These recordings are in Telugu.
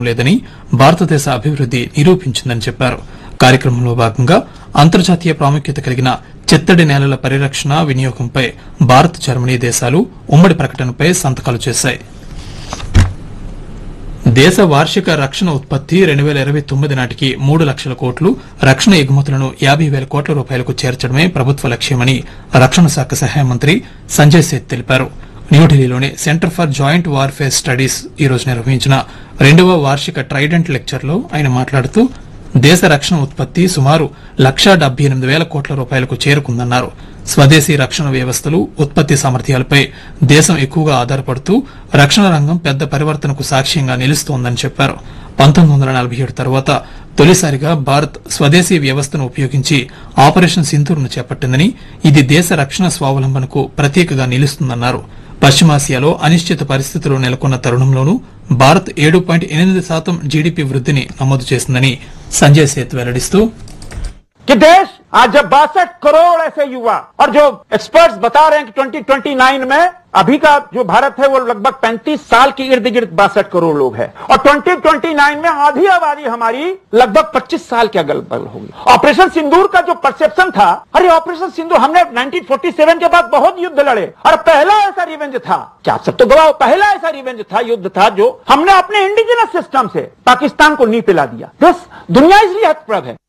లేదని భారతదేశ అభివృద్ది నిరూపించిందని చెప్పారు కార్యక్రమంలో భాగంగా అంతర్జాతీయ ప్రాముఖ్యత కలిగిన చిత్తడి నేలల పరిరక్షణ వినియోగంపై భారత్ జర్మనీ దేశాలు ఉమ్మడి ప్రకటనపై సంతకాలు చేశాయి దేశ వార్షిక రక్షణ ఉత్పత్తి రెండు వేల ఇరవై తొమ్మిది నాటికి మూడు లక్షల కోట్లు రక్షణ ఎగుమతులను యాభై వేల కోట్ల రూపాయలకు చేర్చడమే ప్రభుత్వ లక్ష్యమని రక్షణ శాఖ సహాయ మంత్రి సంజయ్ సేత్ తెలిపారు న్యూఢిల్లీలోని centre for joint warfare studies ఈ రోజు నిర్వహించిన రెండవ వార్షిక ట్రైడెంట్ లెక్చర్లో ఆయన మాట్లాడుతూ దేశ రక్షణ ఉత్పత్తి సుమారు లక్షా డెబ్బై ఎనిమిది వేల కోట్ల రూపాయలకు చేరుకుందన్నారు స్వదేశీ రక్షణ వ్యవస్థలు ఉత్పత్తి సామర్థ్యాలపై దేశం ఎక్కువగా ఆధారపడుతూ రక్షణ రంగం పెద్ద పరివర్తనకు సాక్ష్యంగా నిలుస్తోందని చెప్పారు పంతొమ్మిది వందల నలభై ఏడు తర్వాత తొలిసారిగా భారత్ స్వదేశీ వ్యవస్థను ఉపయోగించి ఆపరేషన్ సింధూర్ను చేపట్టిందని ఇది దేశ రక్షణ స్వావలంబనకు ప్రతీకగా నిలుస్తుందన్నారు పశ్చిమాసియాలో అనిశ్చిత పరిస్థితులు నెలకొన్న తరుణంలోనూ భారత్ ఏడు పాయింట్ ఎనిమిది శాతం జీడీపీ వృద్ధిని నమోదు చేసిందని సంజయ్ సేత్ వెల్లడిస్తూ कि देश आज जब बासठ करोड़ ऐसे युवा और जो एक्सपर्ट्स बता रहे हैं कि 2029 में अभी का जो भारत है वो लगभग 35 साल की इर्द गिर्द बासठ करोड़ लोग हैं और 2029 में आधी आबादी हमारी लगभग 25 साल के अगल बगल होगी ऑपरेशन सिंदूर का जो परसेप्शन था अरे ऑपरेशन सिंदूर हमने 1947 के बाद बहुत युद्ध लड़े और पहला ऐसा रिवेंज था क्या आप सब तो गवाह हो, पहला ऐसा रिवेंज था युद्ध था जो हमने अपने इंडिजिनस सिस्टम से पाकिस्तान को नी पिला दिया बस दुनिया इसलिए हतप्रभ है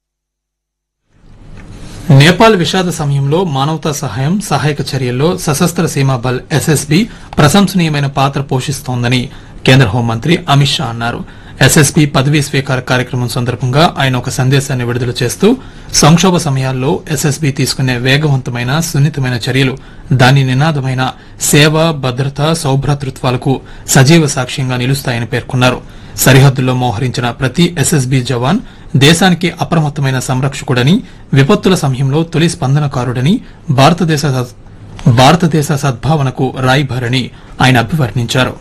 నేపాల్ విషాద సమయంలో మానవతా సహాయం సహాయక చర్యల్లో సశస్త్ర సీమా బల్ ఎస్ఎస్బి ప్రశంసనీయమైన పాత్ర పోషిస్తోందని కేంద్ర హోంమంత్రి అమిత్ షా అన్నారు ఎస్ఎస్బి పదవీ స్వీకార కార్యక్రమం సందర్భంగా ఆయన ఒక సందేశాన్ని విడుదల చేస్తూ సంక్షోభ సమయాల్లో ఎస్ఎస్బి తీసుకునే వేగవంతమైన సున్నితమైన చర్యలు దాని నినాదమైన సేవ భద్రత సౌభ్రాతృత్వాలకు సజీవ సాక్ష్యంగా నిలుస్తాయని పేర్కొన్నారు సరిహద్దుల్లో మోహరించిన ప్రతి ఎస్ఎస్బి జవాన్ దేశానికి అప్రమత్తమైన సంరక్షకుడని విపత్తుల సమయంలో తొలి స్పందనకారుడని భారతదేశ సద్- భారతదేశ సద్భావనకు రాయిభారని ఆయన అభివర్ణించారు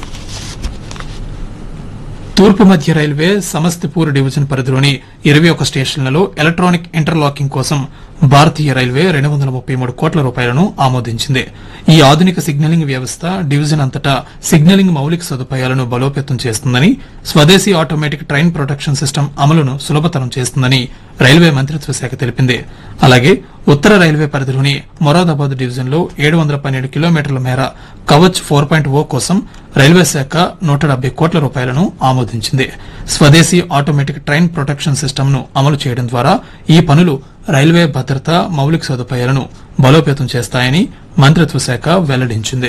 తూర్పు మధ్య రైల్వే సమస్తిపూర్ డివిజన్ పరిధిలోని ఇరవై ఒక స్టేషన్లలో ఎలక్ట్రానిక్ ఇంటర్లాకింగ్ కోసం భారతీయ రైల్వే రెండు వందల ముప్పై మూడు కోట్ల రూపాయలను ఆమోదించింది ఈ ఆధునిక సిగ్నలింగ్ వ్యవస్థ డివిజన్ అంతటా సిగ్నలింగ్ మౌలిక సదుపాయాలను బలోపేతం చేస్తుందని స్వదేశీ ఆటోమేటిక్ ట్రైన్ ప్రొటెక్షన్ సిస్టమ్ అమలును సులభతరం చేస్తుందని రైల్వే మంత్రిత్వ శాఖ తెలిపింది అలాగే ఉత్తర రైల్వే పరిధిలోని మొరాదాబాద్ డివిజన్ లో ఏడు వందల పన్నెండు కిలోమీటర్ల మేర కవచ్ ఫోర్ పాయింట్ ఓ కోసం రైల్వే శాఖ నూట డెబ్బై కోట్ల రూపాయలను ఆమోదించింది స్వదేశీ ఆటోమేటిక్ ట్రైన్ ప్రొటెక్షన్ సిస్టమ్ ను అమలు చేయడం ద్వారా ఈ పనులు రైల్వే భద్రత మౌలిక సదుపాయాలను బలోపేతం చేస్తాయని మంత్రిత్వ శాఖ వెల్లడించింది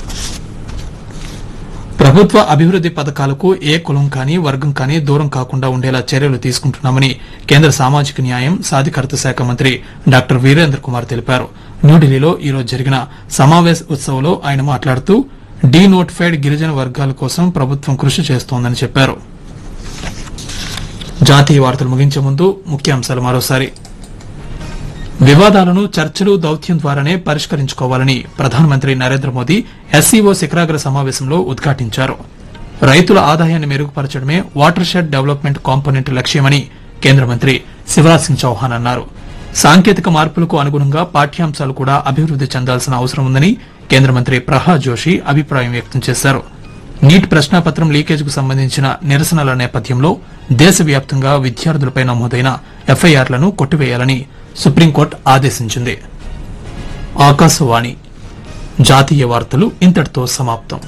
ప్రభుత్వ అభివృద్ది పథకాలకు ఏ కులం కానీ వర్గం కానీ దూరం కాకుండా ఉండేలా చర్యలు తీసుకుంటున్నామని కేంద్ర సామాజిక న్యాయం సాధికారత శాఖ మంత్రి డాక్టర్ వీరేంద్ర కుమార్ తెలిపారు న్యూఢిల్లీలో ఈ రోజు జరిగిన సమావేశ ఉత్సవంలో ఆయన మాట్లాడుతూ డీ నోటిఫైడ్ గిరిజన వర్గాల కోసం ప్రభుత్వం కృషి చేస్తోందని చెప్పారు జాతీయ వార్తలు ముగించే ముందు ముఖ్యాంశాలు మరోసారి వివాదాలను చర్చలు దౌత్యం ద్వారానే పరిష్కరించుకోవాలని ప్రధానమంత్రి నరేంద్ర మోదీ ఎస్సీఓ శిఖరాగ్ర సమావేశంలో ఉద్ఘాటించారు రైతుల ఆదాయాన్ని మెరుగుపరచడమే వాటర్ షెడ్ డెవలప్మెంట్ కాంపోనెంట్ లక్ష్యమని కేంద్ర మంత్రి శివరాజ్ సింగ్ చౌహాన్ అన్నారు సాంకేతిక మార్పులకు అనుగుణంగా పాఠ్యాంశాలు కూడా అభివృద్ది చెందాల్సిన అవసరం ఉందని కేంద్ర మంత్రి ప్రహ్లాద్ జోషి అభిప్రాయం వ్యక్తం చేశారు నీట్ ప్రశ్నాపత్రం లీకేజ్కు సంబంధించిన నిరసనల నేపథ్యంలో దేశవ్యాప్తంగా విద్యార్థులపై నమోదైన ఎఫ్ఐఆర్లను కొట్టివేయాలని సుప్రీంకోర్టు ఆదేశించింది ఆకాశవాణి జాతీయ వార్తలు ఇంతటితో సమాప్తం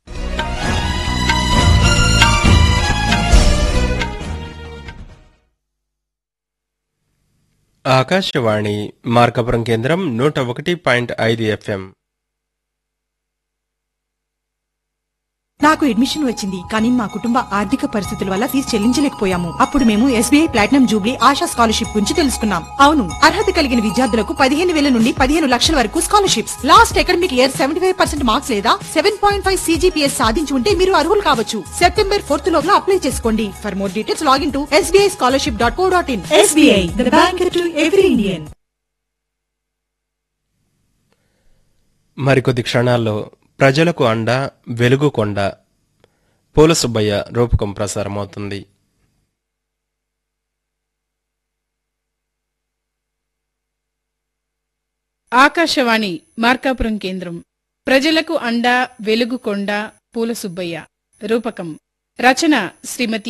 ఆకాశవాణి మార్కపురం కేంద్రం నూట ఒకటి పాయింట్ ఐదు ఎఫ్ఎం నాకు అడ్మిషన్ వచ్చింది కానీ మా కుటుంబ ఆర్థిక పరిస్థితుల వల్ల ఫీజు చెల్లించలేకపోయాము అప్పుడు మేము SBI platinum jubilee Asha scholarship గురించి తెలుసుకున్నాం అవును అర్హత కలిగిన విద్యార్థులకు పదిహేను వేల నుండి పదిహేను లక్షల వరకు scholarships last academic year seventy five percent marks లేదా సెవెన్ పాయింట్ ఫైవ్ సీజీపీఎస్ సాధించి ఉంటే మీరు అర్హులు కావచ్చు సెప్టెంబర్ ఫోర్త్ లోపల అప్లై చేసుకోండి for more details login to SBI scholarship dot co dot in SBI the bank to every Indian మరికొద్ది క్షణాల్లో ప్రజలకు అండ వెలుగు కొండ పూల సుబ్బయ్య రూపకం ప్రసారమవుతుంది ఆకాశవాణి మార్కాపురం కేంద్రం ప్రజలకు అండ వెలుగు కొండ పూల సుబ్బయ్య రూపకం రచన శ్రీమతి